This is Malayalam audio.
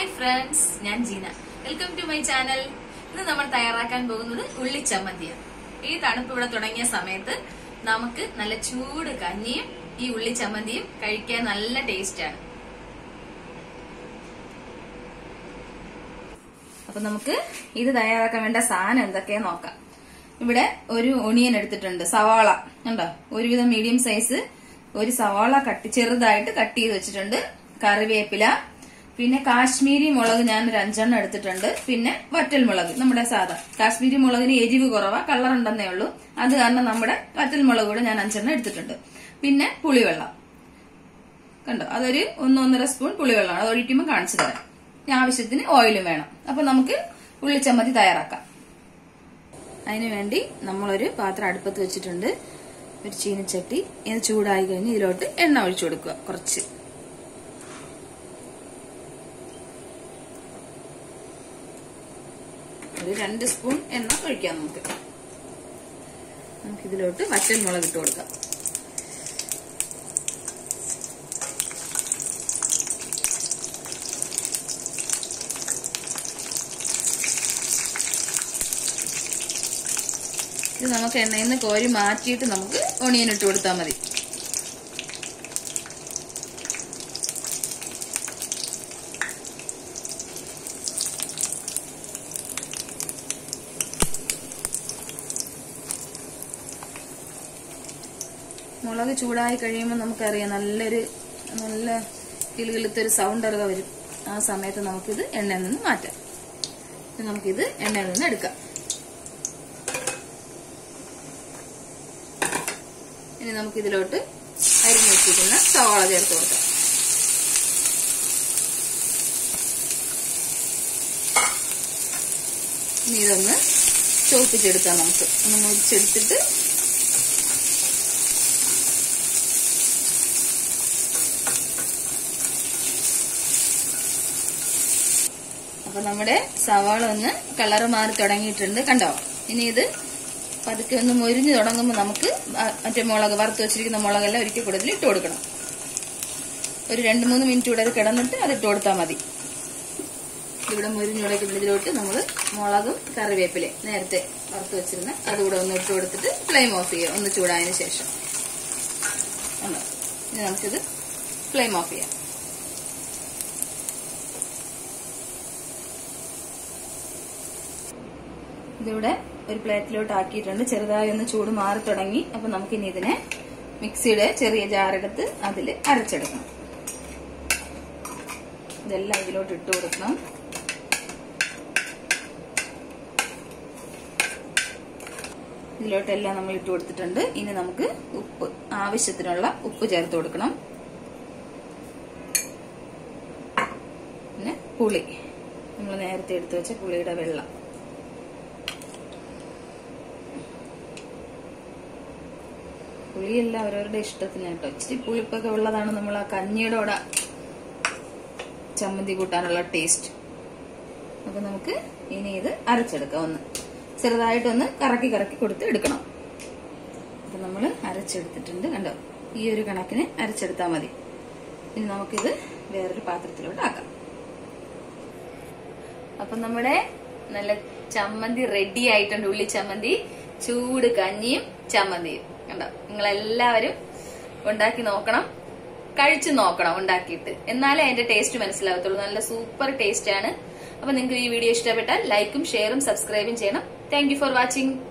ഹായ് ഫ്രണ്ട്സ് ഞാൻ Jeena welcome to my channel ഇന്ന് നമ്മൾ തയ്യാറാക്കാൻ പോകുന്നത് ഉള്ളിച്ചമ്മന്തിയാണ് ഈ തണുപ്പ് ഇവിടെ തുടങ്ങിയ സമയത്ത് നമുക്ക് നല്ല ചൂട് കഞ്ഞിയും ഈ ഉള്ളിച്ചമ്മന്തിയും കഴിക്കാൻ നല്ല ടേസ്റ്റാണ് അപ്പൊ നമുക്ക് ഇത് തയ്യാറാക്കാൻ വേണ്ട സാധനം എന്തൊക്കെയാ നോക്കാം ഇവിടെ ഒരു ഒണിയൻ എടുത്തിട്ടുണ്ട് സവാള ഉണ്ടോ ഒരുവിധം മീഡിയം സൈസ് ഒരു സവാള കട്ടി ചെറുതായിട്ട് കട്ട് ചെയ്ത് വെച്ചിട്ടുണ്ട് കറിവേപ്പില പിന്നെ കാശ്മീരി മുളക് ഞാൻ ഒരു അഞ്ചെണ്ണം എടുത്തിട്ടുണ്ട് പിന്നെ വറ്റൽ മുളക് നമ്മുടെ സാധാ കാശ്മീരി മുളകിന് എരിവ് കുറവാ കളർ ഉണ്ടെന്നേ ഉള്ളൂ അത് കാരണം നമ്മുടെ വറ്റൽ മുളക് കൂടെ ഞാൻ അഞ്ചെണ്ണം എടുത്തിട്ടുണ്ട് പിന്നെ പുളിവെള്ളം കണ്ടോ അതൊരു ഒന്നൊന്നര സ്പൂൺ പുളിവെള്ളമാണ് അത് ഒഴിക്കുമ്പോൾ കാണിച്ചു തരാം ഇനി ആവശ്യത്തിന് ഓയിലും വേണം അപ്പൊ നമുക്ക് ഉള്ളിച്ചമ്മന്തി തയ്യാറാക്കാം അതിനു വേണ്ടി നമ്മളൊരു പാത്രം അടുപ്പത്ത് വെച്ചിട്ടുണ്ട് ഒരു ചീനച്ചട്ടി ഇത് ചൂടായി കഴിഞ്ഞ് ഇതിലോട്ട് എണ്ണ ഒഴിച്ചു കൊടുക്കുക കുറച്ച് ഒരു രണ്ട് സ്പൂൺ എണ്ണ ഒഴിക്കാം നമുക്ക് നമുക്കിതിലോട്ട് വറ്റൽ മുളക് ഇട്ട് കൊടുക്കാം ഇത് നമുക്ക് എണ്ണയിൽ നിന്ന് കോരി മാറ്റിയിട്ട് നമുക്ക് ഒണിയൻ ഇട്ട് കൊടുത്താൽ മതി മുളക് ചൂടായി കഴിയുമ്പോൾ നമുക്കറിയാം നല്ലൊരു നല്ല കിളുകിളുത്തൊരു സൗണ്ട് ഇറങ്ങ വരും ആ സമയത്ത് നമുക്കിത് എണ്ണയിൽ നിന്ന് മാറ്റാം ഇനി നമുക്കിത് എണ്ണയിൽ നിന്ന് എടുക്കാം ഇനി നമുക്ക് ഇതിലോട്ട് അരിഞ്ഞു വെച്ചിരിക്കുന്ന സവാള ചേർത്ത് കൊടുക്കാം ഇനി ഇതൊന്ന് ചോപ്പിച്ചെടുക്കാം നമുക്ക് ഒന്ന് മുറിച്ചെടുത്തിട്ട് അപ്പൊ നമ്മുടെ സവാള ഒന്ന് കളറ് മാറി തുടങ്ങിയിട്ടുണ്ട് കണ്ടോ ഇനി ഇത് പതുക്കെ ഒന്ന് മൊരിഞ്ഞു തുടങ്ങുമ്പോൾ നമുക്ക് മറ്റേ മുളക് വറുത്ത് വെച്ചിരിക്കുന്ന മുളകെല്ലാം ഒരിക്കൽ കൂടുതൽ ഇട്ട് കൊടുക്കണം ഒരു രണ്ട് മൂന്ന് മിനിറ്റ് കൂടെ അത് കിടന്നിട്ട് അത് ഇട്ട് കൊടുത്താൽ മതി ഇവിടെ മുരിഞ്ഞു തുടക്കുന്ന ഇതിലോട്ട് നമ്മൾ മുളകും കറിവേപ്പിലയും നേരത്തെ വറുത്ത് വെച്ചിരുന്ന അതുകൂടെ ഒന്ന് ഇട്ട് കൊടുത്തിട്ട് ഫ്ലെയിം ഓഫ് ചെയ്യുക ഒന്ന് ചൂടായതിനു ശേഷം ഉണ്ടോ ഇനി നമുക്കിത് ഫ്ലെയിം ഓഫ് ചെയ്യാം ഇതിവിടെ ഒരു പ്ലേറ്റിലോട്ട് ആക്കിയിട്ടുണ്ട് ചെറുതായി ഒന്ന് ചൂട് മാറി തുടങ്ങി അപ്പൊ നമുക്കിനി ഇതിനെ മിക്സിയുടെ ചെറിയ ജാറെടുത്ത് അതിൽ അരച്ചെടുക്കണം ഇതെല്ലാം ഇതിലോട്ട് ഇട്ട് കൊടുക്കണം ഇതിലോട്ടെല്ലാം നമ്മൾ ഇട്ട് കൊടുത്തിട്ടുണ്ട് ഇനി നമുക്ക് ഉപ്പ് ആവശ്യത്തിനുള്ള ഉപ്പ് ചേർത്ത് കൊടുക്കണം പിന്നെ പുളി നമ്മൾ നേരത്തെ എടുത്തു വെച്ച പുളിയുടെ വെള്ളം പുളിയെല്ലാം അവരവരുടെ ഇഷ്ടത്തിന് കേട്ടോ ഇച്ചിരി പുളിപ്പൊക്കെ ഉള്ളതാണ് നമ്മൾ ആ കഞ്ഞിയുടെ കൂടെ ചമ്മന്തി കൂട്ടാനുള്ള ടേസ്റ്റ് അപ്പൊ നമുക്ക് ഇനി ഇത് അരച്ചെടുക്കാം ഒന്ന് ചെറുതായിട്ടൊന്ന് കറക്കി കറക്കി കൊടുത്ത് എടുക്കണം അപ്പൊ നമ്മൾ അരച്ചെടുത്തിട്ടുണ്ട് കണ്ടോ ഈ ഒരു കണക്കിന് അരച്ചെടുത്താൽ മതി ഇനി നമുക്കിത് വേറൊരു പാത്രത്തിലോട്ട് ആക്കാം അപ്പൊ നമ്മുടെ നല്ല ചമ്മന്തി റെഡി ആയിട്ടുണ്ട് ഉള്ളി ചമ്മന്തി ചൂട് കഞ്ഞിയും ചമ്മന്തിയും കണ്ടോ നിങ്ങളെല്ലാവരും ഉണ്ടാക്കി നോക്കണം കഴിച്ചു നോക്കണം ഉണ്ടാക്കിയിട്ട് എന്നാലേ അതിന്റെ ടേസ്റ്റ് മനസ്സിലാവത്തുള്ളൂ നല്ല സൂപ്പർ ടേസ്റ്റ് ആണ് അപ്പൊ നിങ്ങൾക്ക് ഈ വീഡിയോ ഇഷ്ടപ്പെട്ടാൽ ലൈക്കും ഷെയറും സബ്സ്ക്രൈബും ചെയ്യണം താങ്ക് ഫോർ വാച്ചിങ്